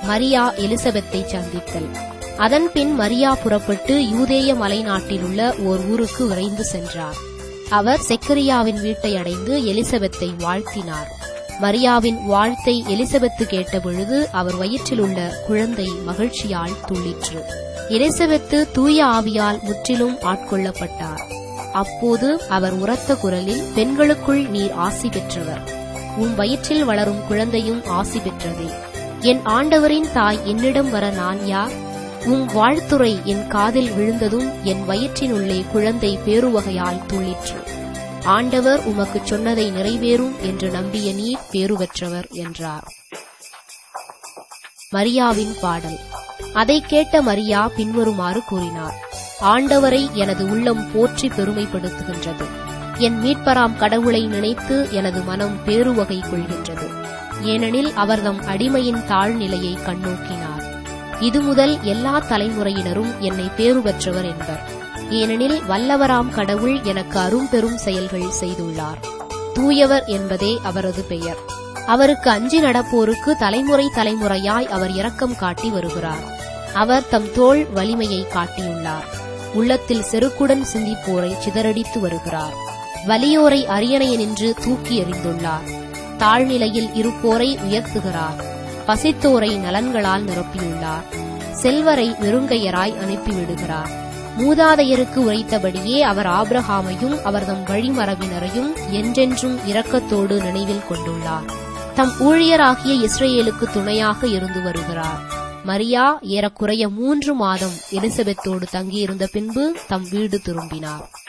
மரியா எலிசபெத்தை சந்தித்தல் அதன்பின் மரியா புறப்பட்டு யூதேய மலைநாட்டிலுள்ள ஓர் ஊருக்கு விரைந்து சென்றார் அவர் செக்கரியாவின் வீட்டை அடைந்து எலிசபெத்தை வாழ்த்தினார் மரியாவின் வாழ்த்தை எலிசபெத்து கேட்டபொழுது அவர் வயிற்றிலுள்ள குழந்தை மகிழ்ச்சியால் துள்ளிற்று எலிசபெத்து தூய ஆவியால் முற்றிலும் ஆட்கொள்ளப்பட்டார் அப்போது அவர் உரத்த குரலில் பெண்களுக்குள் நீர் ஆசி பெற்றவர் உன் வயிற்றில் வளரும் குழந்தையும் ஆசி பெற்றதே என் ஆண்டவரின் தாய் என்னிடம் வர நான் யார் உன் வாழ்த்துரை என் காதில் விழுந்ததும் என் வயிற்றினுள்ளே குழந்தை பேருவகையால் துள்ளிற்று ஆண்டவர் உமக்குச் சொன்னதை நிறைவேறும் என்று நம்பிய நீர் பேருவற்றவர் என்றார் மரியாவின் பாடல் அதைக் கேட்ட மரியா பின்வருமாறு கூறினார் ஆண்டவரை எனது உள்ளம் போற்றி பெருமைப்படுத்துகின்றது என் மீட்பராம் கடவுளை நினைத்து எனது மனம் பேருவகை கொள்கின்றது ஏனெனில் அவர்தம் அடிமையின் தாழ்நிலையை கண்ணோக்கினார் இது முதல் எல்லா தலைமுறையினரும் என்னை பேறு பெற்றவர் என்பர் ஏனெனில் வல்லவராம் கடவுள் எனக்கு அரும்பெரும் செயல்கள் செய்துள்ளார் தூயவர் என்பதே அவரது பெயர் அவருக்கு அஞ்சி நடப்போருக்கு தலைமுறை தலைமுறையாய் அவர் இரக்கம் காட்டி வருகிறார் அவர் தம் தோள் வலிமையை காட்டியுள்ளார் உள்ளத்தில் செருக்குடன் சிந்திப்போரை சிதறடித்து வருகிறார் வலியோரை அரியணையனின்று தூக்கி எறிந்துள்ளார் தாழ்நிலையில் இருப்போரை உயர்த்துகிறார் பசித்தோரை நலன்களால் நிரப்பியுள்ளார் செல்வரை வெறுங்கையராய் அனுப்பிவிடுகிறார் மூதாதையருக்கு உரைத்தபடியே அவர் ஆபிரஹாமையும் அவர்தம் வழிமரபினரையும் என்றென்றும் இரக்கத்தோடு நினைவில் கொண்டுள்ளார் தம் ஊழியராகிய இஸ்ரேலுக்கு துணையாக இருந்து வருகிறார் மரியா ஏறக்குறைய மூன்று மாதம் எலிசபெத்தோடு தங்கியிருந்த பின்பு தம் வீடு திரும்பினார்